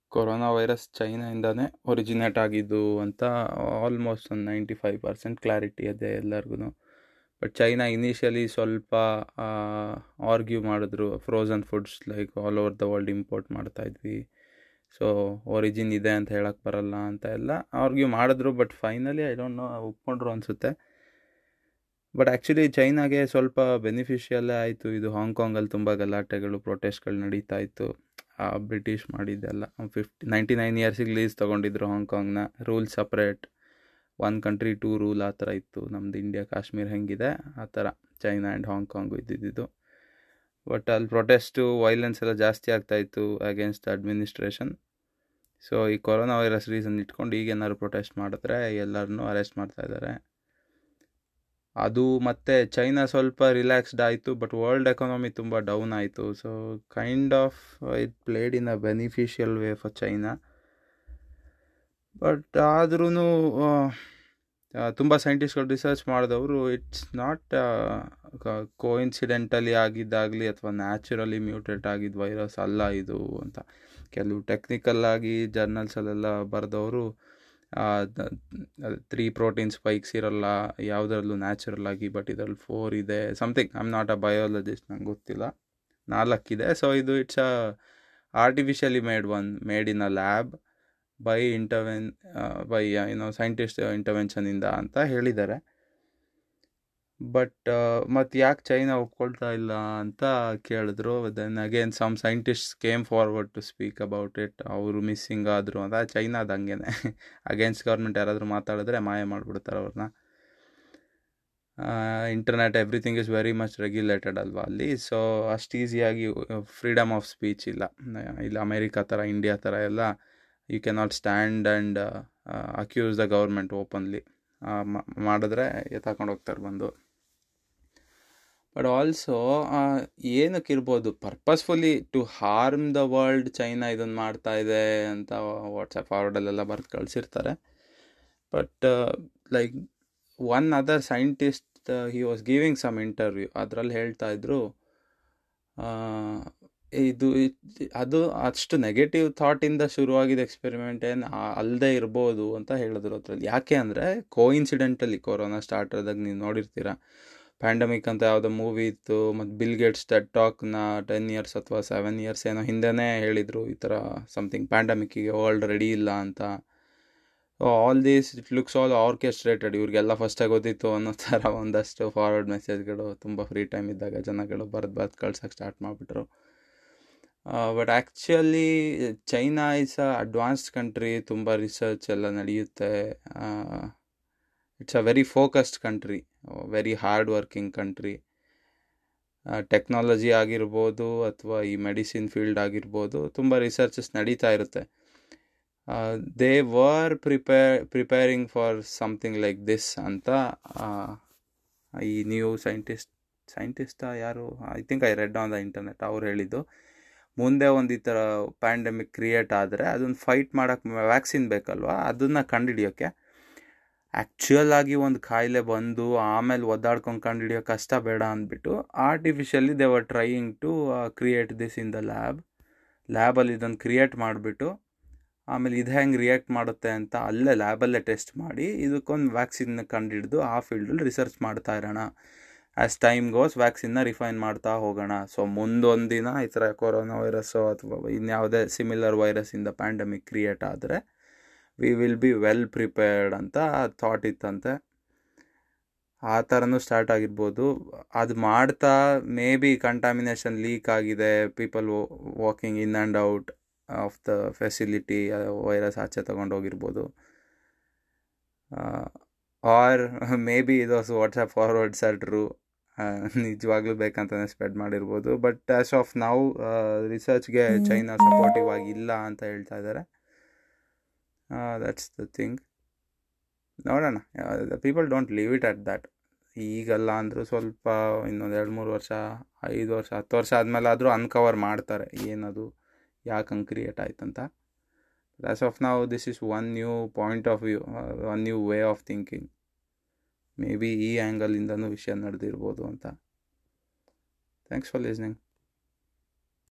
corona virus ಚೈನಾಯಿಂದನೇ originate ಆಗಿದ್ದು ಅಂತ almost ಒಂದು ನೈಂಟಿ ಫೈವ್ ಪರ್ಸೆಂಟ್ ಕ್ಲಾರಿಟಿ ಇದೆ ಎಲ್ಲರಿಗೂ ಬಟ್ ಚೈನಾ ಇನಿಷಿಯಲಿ ಸ್ವಲ್ಪ ಆರ್ಗ್ಯೂ ಮಾಡಿದ್ರು frozen foods like all over the world import ಮಾಡ್ತಾಯಿದ್ವಿ ಸೊ ಒರಿಜಿನ್ ಇದೆ ಅಂತ ಹೇಳಕ್ಕೆ ಬರಲ್ಲ ಅಂತ ಎಲ್ಲ ಆರ್ಗ್ಯೂ ಮಾಡಿದ್ರು but finally I don't know ಒಪ್ಕೊಂಡ್ರು ಅನಿಸುತ್ತೆ ಬಟ್ ಆ್ಯಕ್ಚುಲಿ ಚೈನಾಗೆ ಸ್ವಲ್ಪ ಬೆನಿಫಿಷಿಯಲ್ಲೇ ಆಯಿತು ಇದು ಹಾಂಗ್ಕಾಂಗಲ್ಲಿ ತುಂಬ ಗಲಾಟೆಗಳು ಪ್ರೊಟೆಸ್ಟ್ಗಳು ನಡೀತಾ ಇತ್ತು ಬ್ರಿಟಿಷ್ ಮಾಡಿದ್ದೆಲ್ಲ ಫಿಫ್ಟಿ ನೈಂಟಿ ನೈನ್ ಇಯರ್ಸಿಗೆ ಲೀಸ್ ತೊಗೊಂಡಿದ್ರು ಹಾಂಗ್ಕಾಂಗ್ನ rule separate one country two rule ಆ ಥರ ಇತ್ತು ನಮ್ಮದು ಇಂಡಿಯಾ ಕಾಶ್ಮೀರ್ ಹೆಂಗಿದೆ ಆ ಥರ ಚೈನಾ ಆ್ಯಂಡ್ ಹಾಂಗ್ಕಾಂಗು ಇದ್ದಿದ್ದು ಬಟ್ ಅಲ್ಲಿ ಪ್ರೊಟೆಸ್ಟು ವೈಲೆನ್ಸ್ ಎಲ್ಲ ಜಾಸ್ತಿ ಆಗ್ತಾಯಿತ್ತು ಅಗೇನ್ಸ್ಟ್ ಅಡ್ಮಿನಿಸ್ಟ್ರೇಷನ್ ಸೊ ಈ ಕೊರೋನಾ ವೈರಸ್ ರೀಸನ್ ಇಟ್ಕೊಂಡು ಈಗ ಏನಾದ್ರು ಪ್ರೊಟೆಸ್ಟ್ ಮಾಡಿದ್ರೆ ಎಲ್ಲರನ್ನೂ ಅರೆಸ್ಟ್ ಮಾಡ್ತಾಯಿದ್ದಾರೆ ಅದು ಮತ್ತು ಚೈನಾ ಸ್ವಲ್ಪ ರಿಲ್ಯಾಕ್ಸ್ಡ್ ಆಯಿತು ಬಟ್ ವರ್ಲ್ಡ್ ಎಕಾನಮಿ ತುಂಬ ಡೌನ್ ಆಯಿತು so kind of it played in a beneficial way for China but ಆದ್ರೂ ತುಂಬ ಸೈಂಟಿಸ್ಟ್ಗಳು ರಿಸರ್ಚ್ ಮಾಡಿದವರು ಇಟ್ಸ್ ನಾಟ್ ಕೋಇನ್ಸಿಡೆಂಟಲಿ ಆಗಿದ್ದಾಗಲಿ ಅಥವಾ ನ್ಯಾಚುರಲಿ ಮ್ಯೂಟೇಟ್ ಆಗಿದ್ದ ವೈರಸ್ ಅಲ್ಲ ಇದು ಅಂತ ಕೆಲವು ಟೆಕ್ನಿಕಲ್ ಆಗಿ ಜರ್ನಲ್ಸಲ್ಲೆಲ್ಲ ಬರೆದವರು ತ್ರೀ ಪ್ರೋಟೀನ್ ಸ್ಪೈಕ್ಸ್ ಇರಲ್ಲ ಯಾವುದರಲ್ಲೂ ನ್ಯಾಚುರಲ್ ಆಗಿ ಬಟ್ ಇದರಲ್ಲಿ ಫೋರ್ ಇದೆ something I am not a biologist ನಂಗೆ ಗೊತ್ತಿಲ್ಲ ನಾಲ್ಕಿದೆ ಸೊ ಇದು it's a artificially made one made in a lab by intervene by ಏನೋ ಸೈಂಟಿಸ್ಟ್ ಇಂಟರ್ವೆನ್ಷನಿಂದ ಅಂತ ಹೇಳಿದ್ದಾರೆ ಬಟ್ ಮತ್ತು ಯಾಕೆ ಚೈನಾ ಒಪ್ಕೊಳ್ತಾ ಇಲ್ಲ ಅಂತ ಕೇಳಿದ್ರು then again some scientist came forward to speak about it ಅವರು ಮಿಸ್ಸಿಂಗ್ ಆದರು ಅಂತ ಚೈನಾದ ಹಂಗೇನೆ ಅಗೇನ್ಸ್ಟ್ ಗೌರ್ಮೆಂಟ್ ಯಾರಾದರೂ ಮಾತಾಡಿದ್ರೆ ಮಾಯ ಮಾಡಿಬಿಡ್ತಾರೆ ಅವ್ರನ್ನ internet everything is very much regulated ಅಲ್ವಾ ಅಲ್ಲಿ ಸೊ ಅಷ್ಟು ಈಸಿಯಾಗಿ ಫ್ರೀಡಮ್ ಆಫ್ ಸ್ಪೀಚ್ ಇಲ್ಲ ಇಲ್ಲ ಅಮೇರಿಕಾ ಥರ ಇಂಡಿಯಾ ಥರ ಎಲ್ಲ you can not stand and accuse the government openly ಮಾಡಿದ್ರೆ ಎತ್ತಾಕೊಂಡು ಹೋಗ್ತಾರೆ ಬಂದು ಬಟ್ ಆಲ್ಸೋ ಏನಕ್ಕೆ ಇರ್ಬೋದು purposefully to harm the world China ಇದನ್ನು ಮಾಡ್ತಾ ಇದೆ ಅಂತ ವಾಟ್ಸಪ್ ಫಾರ್ವರ್ಡಲ್ಲೆಲ್ಲ ಬರೆದು ಕಳಿಸಿರ್ತಾರೆ but like one other scientist he was giving some interview ಅದರಲ್ಲಿ ಹೇಳ್ತಾ ಇದ್ರು ಇದು ಅದು ಅಷ್ಟು ನೆಗೆಟಿವ್ ಥಾಟಿಂದ ಶುರುವಾಗಿದ್ದ ಎಕ್ಸ್ಪೆರಿಮೆಂಟ್ ಏನು ಅಲ್ಲದೆ ಇರ್ಬೋದು ಅಂತ ಹೇಳಿದ್ರು ಅದ್ರಲ್ಲಿ ಯಾಕೆ ಅಂದರೆ ಕೋಇನ್ಸಿಡೆಂಟಲಿ ಕೊರೋನಾ ಸ್ಟಾರ್ಟ್ ಆದಾಗ ನೀವು ನೋಡಿರ್ತೀರ ಪ್ಯಾಂಡಮಿಕ್ ಅಂತ ಯಾವುದೋ ಮೂವಿ ಇತ್ತು ಮತ್ತು ಬಿಲ್ ಗೇಟ್ಸ್ ಟೆಡ್ ಟಾಕ್ನ ಟೆನ್ ಇಯರ್ಸ್ ಅಥವಾ ಸೆವೆನ್ ಇಯರ್ಸ್ ಏನೋ ಹಿಂದೆನೇ ಹೇಳಿದರು ಈ ಥರ ಸಮಥಿಂಗ್ ಪ್ಯಾಂಡಮಿಕ್ಕಿಗೆ ವರ್ಲ್ಡ್ ರೆಡಿ ಇಲ್ಲ ಅಂತ all these it looks all orchestrated ಇವ್ರಿಗೆಲ್ಲ ಫಸ್ಟಾಗಿ ಗೊತ್ತಿತ್ತು ಅನ್ನೋ ಥರ ಒಂದಷ್ಟು ಫಾರ್ವರ್ಡ್ ಮೆಸೇಜ್ಗಳು ತುಂಬ ಫ್ರೀ ಟೈಮ್ ಇದ್ದಾಗ ಜನಗಳು ಬರೆದು ಬರೆದು ಕಳ್ಸೋಕ್ಕೆ ಸ್ಟಾರ್ಟ್ ಮಾಡಿಬಿಟ್ರು but actually China is a advanced country ತುಂಬ ರಿಸರ್ಚ್ ಎಲ್ಲ ನಡೆಯುತ್ತೆ it's a very focused country very hard working country technology ಆಗಿರ್ಬೋದು ಅಥವಾ ಈ ಮೆಡಿಸಿನ್ ಫೀಲ್ಡ್ ಆಗಿರ್ಬೋದು ತುಂಬ ರಿಸರ್ಚಸ್ ನಡೀತಾ ಇರುತ್ತೆ they were prepare preparing for something like this ಅಂತ ಈ ನ್ಯೂ ಸೈಂಟಿಸ್ಟ್ ಸೈಂಟಿಸ್ಟಾ ಯಾರು I think I read on the internet ಅವ್ರು ಹೇಳಿದ್ದು ಮುಂದೆ ಒಂದು ಈ ಥರ ಪ್ಯಾಂಡಮಿಕ್ ಕ್ರಿಯೇಟ್ ಆದರೆ ಅದನ್ನು ಫೈಟ್ ಮಾಡೋಕ್ಕೆ ವ್ಯಾಕ್ಸಿನ್ ಬೇಕಲ್ವಾ ಅದನ್ನು ಕಂಡುಹಿಡಿಯೋಕ್ಕೆ ಆ್ಯಕ್ಚುಯಲ್ ಆಗಿ ಒಂದು ಕಾಯಿಲೆ ಬಂದು ಆಮೇಲೆ ಒದ್ದಾಡ್ಕೊಂಡು ಕಂಡುಹಿಡಿಯೋ ಕಷ್ಟ ಬೇಡ ಅಂದ್ಬಿಟ್ಟು artificially they were trying to create this in the lab ಲ್ಯಾಬಲ್ಲಿ ಇದನ್ನು ಕ್ರಿಯೇಟ್ ಮಾಡಿಬಿಟ್ಟು ಆಮೇಲೆ ಇದು ಹೆಂಗೆ ರಿಯಾಕ್ಟ್ ಮಾಡುತ್ತೆ ಅಂತ ಅಲ್ಲೇ ಲ್ಯಾಬಲ್ಲೇ ಟೆಸ್ಟ್ ಮಾಡಿ ಇದಕ್ಕೊಂದು ವ್ಯಾಕ್ಸಿನ್ನ ಕಂಡುಹಿಡಿದು ಆ ಫೀಲ್ಡಲ್ಲಿ ರಿಸರ್ಚ್ ಮಾಡ್ತಾ ಇರೋಣ ಆ್ಯಸ್ ಟೈಮ್ ಗೋಸ್ ವ್ಯಾಕ್ಸಿನ್ನ ರಿಫೈನ್ ಮಾಡ್ತಾ ಹೋಗೋಣ ಸೊ ಮುಂದೊಂದು ದಿನ ಈ ಥರ ಕೊರೋನಾ ವೈರಸ್ಸು ಅಥವಾ ಇನ್ಯಾವುದೇ ಸಿಮಿಲರ್ ವೈರಸ್ಸಿಂದ ಪ್ಯಾಂಡಮಿಕ್ ಕ್ರಿಯೇಟ್ ಆದರೆ we will be well prepared ಅಂತ ಥಾಟ್ ಇತ್ತಂತೆ ಆ ಥರನೂ ಸ್ಟಾರ್ಟ್ ಆಗಿರ್ಬೋದು ಅದು ಮಾಡ್ತಾ ಮೇ ಬಿ ಕಂಟಾಮಿನೇಷನ್ ಲೀಕ್ ಆಗಿದೆ people walking in and out of the facility virus ಆಚೆ ತೊಗೊಂಡೋಗಿರ್ಬೋದು ಆರ್ ಮೇ ಬಿ ಇದು ವಾಟ್ಸಪ್ ಫಾರ್ವರ್ಡ್ಸ್ ಆರ್ ಟ್ರೂ ನಿಜವಾಗ್ಲೂ ಬೇಕಂತಲೇ ಸ್ಪ್ರೆಡ್ ಮಾಡಿರ್ಬೋದು ಬಟ್ ಆ್ಯಸ್ ಆಫ್ ನಾವು ರಿಸರ್ಚ್ಗೆ ಚೈನಾ ಸಪೋರ್ಟಿವ್ ಆಗಿ ಇಲ್ಲ ಅಂತ ಹೇಳ್ತಾ ಇದ್ದಾರೆ ದಟ್ಸ್ ದ ಥಿಂಗ್ ನೋಡೋಣ people don't leave it at that ಈಗಲ್ಲ ಅಂದರೂ ಸ್ವಲ್ಪ ಇನ್ನೊಂದು ಎರಡು ಮೂರು ವರ್ಷ ಐದು ವರ್ಷ ಹತ್ತು ವರ್ಷ ಆದಮೇಲೆ ಆದರೂ ಅನ್ಕವರ್ ಮಾಡ್ತಾರೆ ಏನದು ಯಾಕೆ ಹಂಗೆ ಕ್ರಿಯೇಟ್ ಆಯ್ತಂತ ಆ್ಯಸ್ ಆಫ್ ನಾವು this is one new point of view one new way of thinking maybe ಈ ಆ್ಯಂಗಲಿಂದನೂ ವಿಷಯ ನಡೆದಿರ್ಬೋದು ಅಂತ ಥ್ಯಾಂಕ್ಸ್ ಫಾರ್ ಲಿಸ್ನಿಂಗ್